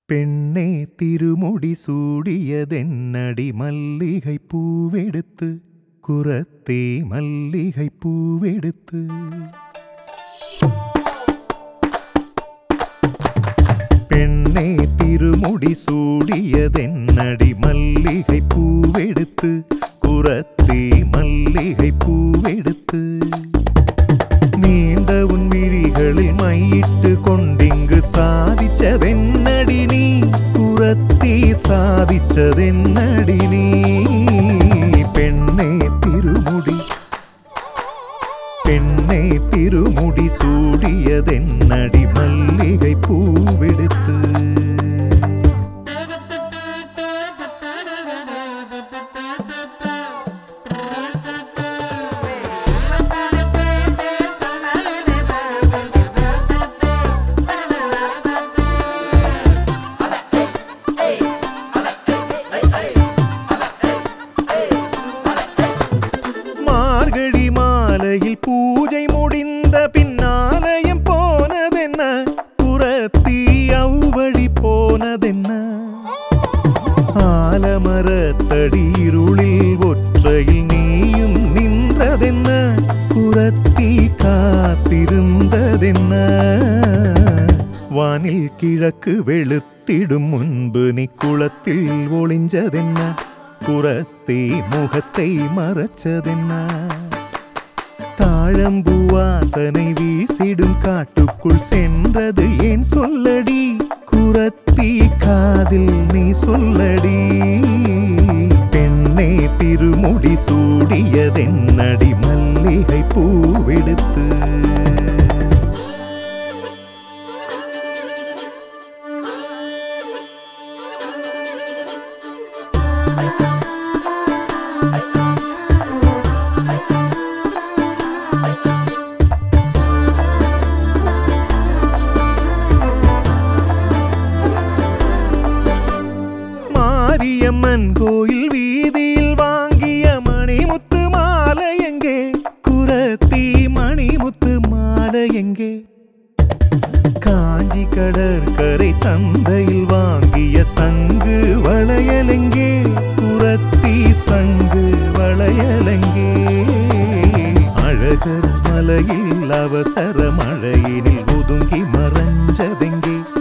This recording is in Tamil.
പെണ്ണെ തിരുമുടി സൂടിയതെന്നടി മല്ലികை പൂവെടുത്ത് കുറത്തേ മല്ലികை പൂവെടുത്ത് പെണ്ണെ തിരുമുടി സൂടിയതെന്നടി മല്ലികை പൂവെടുത്ത് കുറത്തേ മല്ലികை പൂവെടുത്ത് നീണ്ട ഉൻ വിഴികളിൽ മൈയിട്ട് കൊണ്ടിങ്ക് സാധിച്ചതെന്നടി നീ കുറത്തി സാധിച്ചതെന്നടി നീ പെണ്ണെ തിരുമുടി പെണ്ണെ തിരുമുടി സൂടിയതെന്നടി മല്ലികை പൂവെടുത്ത് மார்கழி மாலையில் பூஜை முடிந்த பின்னாலயம் போனதென்ன புறத்தீ அவ்வழி போனதென்ன ஆலமரத்தடி இருளில் ஒற்றையில் நீயும் நின்றதென்ன புறத்தீ காத்திருந்ததென்ன வானில் கிழக்கு வெளுத்திடும் முன்பு நீ குளத்தில் ஒளிஞ்சதென்ன புறத்தே முகத்தை மறைச்சதென்ன தாழம்பூ வாசனை வீசிடும் காட்டுக்குள் சென்றது ஏன் சொல்லடி குரத்தி காதில் நீ சொல்லடி பெண்ணே திருமுடி சூடியதென்னடி மல்லிகை பூவெடுத்து மாரியம்மன் கோயில் வீதியில் வாங்கிய மணிமுத்து மாலை எங்கே குரத்தி மணிமுத்து மாலை எங்கே காஞ்சி கடற்கரை சந்தையில் வாங்கிய சங்கு வளையலெங்கே குரத்தி சங்கு வளையலெங்கே அழகர் மலையில் அவசர மழையினில் ஒதுங்கி மறைஞ்சதெங்கே